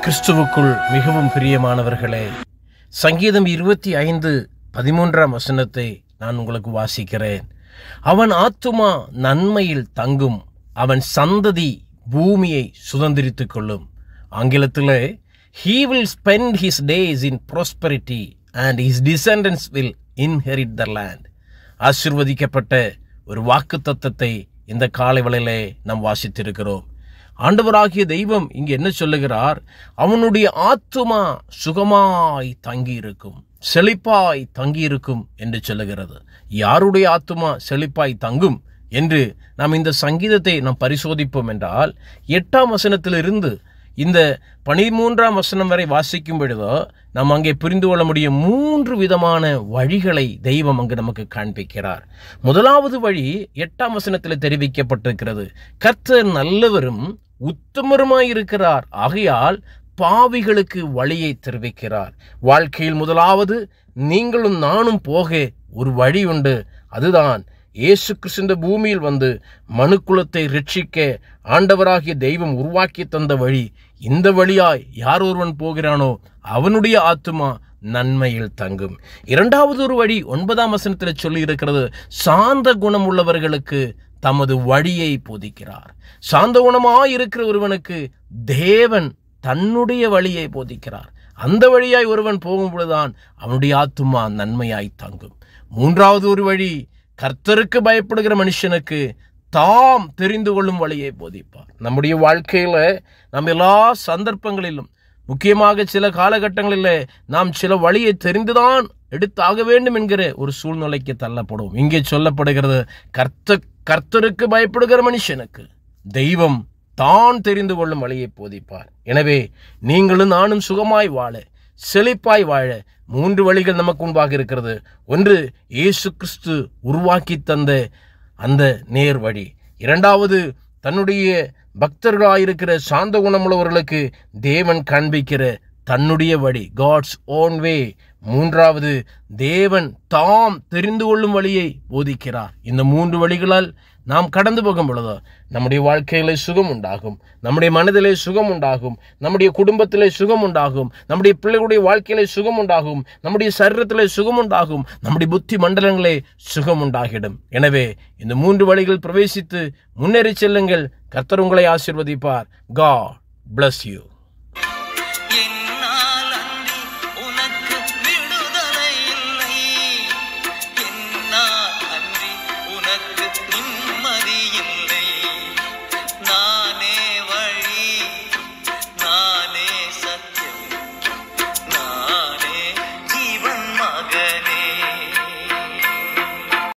கிறிஸ்துவுக்குள் மிகவும் பிரியமானவர்களே சங்கீதம் இருபத்தி ஐந்து பதிமூன்றாம் வசனத்தை நான் உங்களுக்கு வாசிக்கிறேன் அவன் ஆத்துமா நன்மையில் தங்கும் அவன் சந்ததி பூமியை சுதந்திரித்துக் கொள்ளும் ஆங்கிலத்தில் he will spend his days in prosperity and his descendants will inherit the land ஆசிர்வதிக்கப்பட்ட ஒரு வாக்கு தத்தத்தை இந்த காலை வேளையிலே நாம் வாசித்திருக்கிறோம் ஆண்டவராகிய தெய்வம் இங்கு என்ன சொல்லுகிறார் அவனுடைய ஆத்துமா சுகமாய் தங்கியிருக்கும் செழிப்பாய் தங்கியிருக்கும் என்று சொல்லுகிறது யாருடைய ஆத்துமா செழிப்பாய் தங்கும் என்று நாம் இந்த சங்கீதத்தை நாம் பரிசோதிப்போம் என்றால் எட்டாம் வசனத்திலிருந்து இந்த பனிமூன்றாம் வசனம் வரை வாசிக்கும் பொழுதோ நாம் அங்கே புரிந்து கொள்ள முடியும் மூன்று விதமான வழிகளை தெய்வம் அங்கு நமக்கு காண்பிக்கிறார் முதலாவது வழி எட்டாம் வசனத்தில் தெரிவிக்கப்பட்டிருக்கிறது கர்த்தர் நல்லவரும் உத்தமருமாயிருக்கிறார் ஆகையால் பாவிகளுக்கு வழியை தெரிவிக்கிறார் வாழ்க்கையில் முதலாவது நீங்களும் நானும் போக ஒரு வழி உண்டு அதுதான் இயேசு கிறிஸ்து இந்த பூமியில் வந்து மனுக்குலத்தை ரட்சிக்க ஆண்டவராகிய தெய்வம் உருவாக்கி தந்த வழி இந்த வழியாய் யார் ஒருவன் போகிறானோ அவனுடைய ஆத்துமா நன்மையில் தங்கும் இரண்டாவது ஒரு வழி ஒன்பதாம் வசனத்தில் சொல்லி இருக்கிறது சாந்த குணம் உள்ளவர்களுக்கு தமது வழியை போதிக்கிறார் சாந்த குணமாய் இருக்கிற ஒருவனுக்கு தேவன் தன்னுடைய வழியை போதிக்கிறார் அந்த வழியாய் ஒருவன் போகும் பொழுதுதான் அவனுடைய ஆத்துமா நன்மையாய் தங்கும் மூன்றாவது ஒரு வழி கர்த்தருக்கு பயப்படுகிற மனுஷனுக்கு தாம் தெரிந்து கொள்ளும் வழியை போதிப்பார் நம்முடைய வாழ்க்கையில் நம்ம எல்லா சந்தர்ப்பங்களிலும் முக்கியமாக சில காலகட்டங்களில் நாம் சில வழியை தெரிந்துதான் எடுத்தாக வேண்டும் என்கிற ஒரு சூழ்நிலைக்கு தள்ளப்படுவோம் இங்கே சொல்லப்படுகிறது கர்த்த கர்த்தருக்கு பயப்படுகிற மனுஷனுக்கு தெய்வம் தான் தெரிந்து கொள்ளும் வழியை போதிப்பார் எனவே நீங்களும் நானும் சுகமாய் வாழ செழிப்பாய் வாழ மூன்று வழிகள் நமக்கு முன்பாக இருக்கிறது ஒன்று இயேசு கிறிஸ்து உருவாக்கி தந்த அந்த நேர் வழி இரண்டாவது தன்னுடைய பக்தர்களாயிருக்கிற சாந்த குணமுள்ளவர்களுக்கு தேவன் காண்பிக்கிற தன்னுடைய வழி காட்ஸ் ஓன் வே மூன்றாவது தேவன் தாம் தெரிந்து கொள்ளும் வழியை போதிக்கிறார் இந்த மூன்று வழிகளால் நாம் கடந்து போகும் பொழுது நம்முடைய வாழ்க்கையில சுகம் உண்டாகும் நம்முடைய மனதிலே சுகம் உண்டாகும் நம்முடைய குடும்பத்திலே சுகம் உண்டாகும் நம்முடைய பிள்ளைகளுடைய வாழ்க்கையிலே சுகம் உண்டாகும் நம்முடைய சரீரத்திலே சுகம் உண்டாகும் நம்முடைய புத்தி மண்டலங்களே சுகம் உண்டாகிடும் எனவே இந்த மூன்று வழிகள் பிரவேசித்து முன்னேறி செல்லுங்கள் கர்த்தர் உங்களை ஆசிர்வதிப்பார் காட் bless you